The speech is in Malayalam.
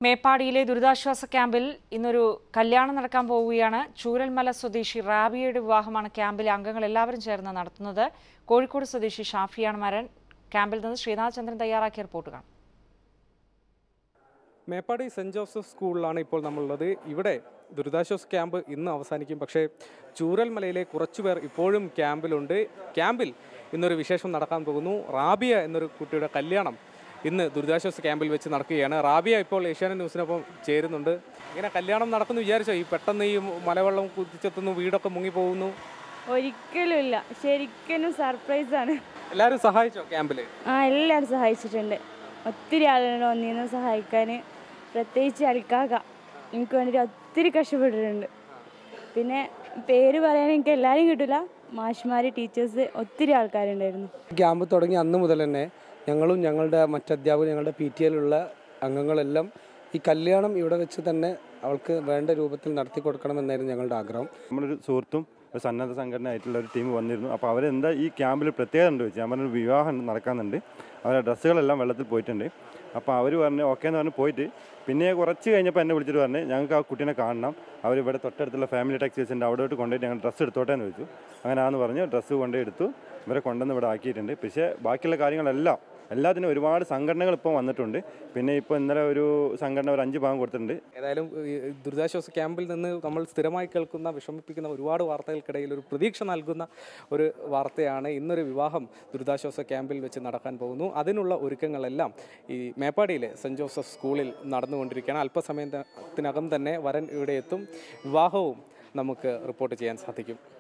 മേപ്പാടിയിലെ ദുരിതാശ്വാസ ക്യാമ്പിൽ ഇന്നൊരു കല്യാണം നടക്കാൻ പോവുകയാണ് ചൂരൽമല സ്വദേശി റാബിയയുടെ വിവാഹമാണ് ക്യാമ്പിലെ അംഗങ്ങൾ എല്ലാവരും ചേർന്ന് നടത്തുന്നത് കോഴിക്കോട് സ്വദേശി ഷാഫിയാണ് മരൻ ക്യാമ്പിൽ നിന്ന് ശ്രീനാഥ് ചന്ദ്രൻ തയ്യാറാക്കിയ റിപ്പോർട്ട് കാണാം മേപ്പാടി സെൻറ് ജോസഫ് സ്കൂളിലാണ് ഇപ്പോൾ നമ്മളുള്ളത് ഇവിടെ ദുരിതാശ്വാസ ക്യാമ്പ് ഇന്ന് അവസാനിക്കും പക്ഷേ ചൂരൽമലയിലെ കുറച്ചുപേർ ഇപ്പോഴും ക്യാമ്പിലുണ്ട് ക്യാമ്പിൽ ഇന്നൊരു വിശേഷം നടക്കാൻ പോകുന്നു റാബിയ എന്നൊരു കുട്ടിയുടെ കല്യാണം ഇന്ന് ദുരിതാശ്വാസ ക്യാമ്പിൽ വെച്ച് നടക്കുകയാണ് റാബിയ ഇപ്പോൾ ഏഷ്യാനെറ്റ് ന്യൂസിനൊപ്പം ചേരുന്നുണ്ട് ഇങ്ങനെ കല്യാണം നടക്കുന്നു വിചാരിച്ചോ ഈ പെട്ടെന്ന് ഈ മലവെള്ളം കുതിച്ചെത്തുന്നു വീടൊക്കെ മുങ്ങിപ്പോകുന്നു ഒരിക്കലുമില്ല ശരിക്കും സർപ്രൈസാണ് എല്ലാവരും സഹായിച്ചോ ക്യാമ്പിൽ ആ എല്ലാവരും സഹായിച്ചിട്ടുണ്ട് ഒത്തിരി ആളുകൾ വന്നിരുന്നു സഹായിക്കാൻ പ്രത്യേകിച്ച് അൽക്കാക്ക എനിക്ക് വേണ്ടിയിട്ട് ഒത്തിരി കഷ്ടപ്പെട്ടിട്ടുണ്ട് പിന്നെ പേര് പറയാൻ എനിക്ക് എല്ലാവരും കിട്ടില്ല മാഷ്മാർ ടീച്ചേഴ്സ് ഒത്തിരി ആൾക്കാരുണ്ടായിരുന്നു ക്യാമ്പ് തുടങ്ങി അന്ന് മുതൽ തന്നെ ഞങ്ങളും ഞങ്ങളുടെ മറ്റധ്യാപകർ ഞങ്ങളുടെ പി ടി എയിലുള്ള അംഗങ്ങളെല്ലാം ഈ കല്യാണം ഇവിടെ വെച്ച് തന്നെ അവൾക്ക് വേണ്ട രൂപത്തിൽ നടത്തി കൊടുക്കണമെന്നായിരുന്നു ഞങ്ങളുടെ ആഗ്രഹം നമ്മളൊരു സുഹൃത്തും ഒരു സന്നദ്ധ സംഘടന ആയിട്ടുള്ള ഒരു ടീം വന്നിരുന്നു അപ്പോൾ അവരെന്താ ഈ ക്യാമ്പിൽ പ്രത്യേകത ഉണ്ട് വെച്ചാൽ അവരുടെ ഒരു വിവാഹം നടക്കാനുണ്ട് അവരുടെ ഡ്രസ്സുകളെല്ലാം വെള്ളത്തിൽ പോയിട്ടുണ്ട് അപ്പോൾ അവർ പറഞ്ഞു ഓക്കെ എന്ന് പറഞ്ഞ് പോയിട്ട് പിന്നെ കുറച്ച് കഴിഞ്ഞപ്പോൾ എന്നെ വിളിച്ചിട്ട് പറഞ്ഞു ഞങ്ങൾക്ക് ആ കുട്ടീനെ കാണണം അവർ ഇവിടെ തൊട്ടടുത്തുള്ള ഫാമിലി ടാക്സീസ് ഉണ്ട് അവിടോട്ട് കൊണ്ടുപോയിട്ട് ഞങ്ങൾ ഡ്രസ്സ് എടുത്തോട്ടെ എന്ന് ചോദിച്ചു അങ്ങനെ ആന്ന് പറഞ്ഞു ഡ്രസ്സ് കൊണ്ടുപോയി എടുത്തു ഇവരെ കൊണ്ടുവന്ന് ഇവിടെ ആക്കിയിട്ടുണ്ട് പക്ഷേ ബാക്കിയുള്ള കാര്യങ്ങളെല്ലാം എല്ലാത്തിനും ഒരുപാട് സംഘടനകൾ ഇപ്പോൾ വന്നിട്ടുണ്ട് പിന്നെ ഇപ്പോൾ ഇന്നലെ ഒരു സംഘടന ഒരു അഞ്ച് ഭാഗം കൊടുത്തിട്ടുണ്ട് ഏതായാലും ഈ ദുരിതാശ്വാസ ക്യാമ്പിൽ നിന്ന് നമ്മൾ സ്ഥിരമായി കേൾക്കുന്ന വിഷമിപ്പിക്കുന്ന ഒരുപാട് വാർത്തകൾക്കിടയിൽ ഒരു പ്രതീക്ഷ നൽകുന്ന ഒരു വാർത്തയാണ് ഇന്നൊരു വിവാഹം ദുരിതാശ്വാസ ക്യാമ്പിൽ വെച്ച് നടക്കാൻ പോകുന്നു അതിനുള്ള ഒരുക്കങ്ങളെല്ലാം ഈ മേപ്പാടിയിലെ സെൻറ് ജോസഫ് സ്കൂളിൽ നടന്നുകൊണ്ടിരിക്കുകയാണ് അല്പസമയത്തിനകം തന്നെ വരൻ ഇവിടെ എത്തും വിവാഹവും നമുക്ക് റിപ്പോർട്ട് ചെയ്യാൻ സാധിക്കും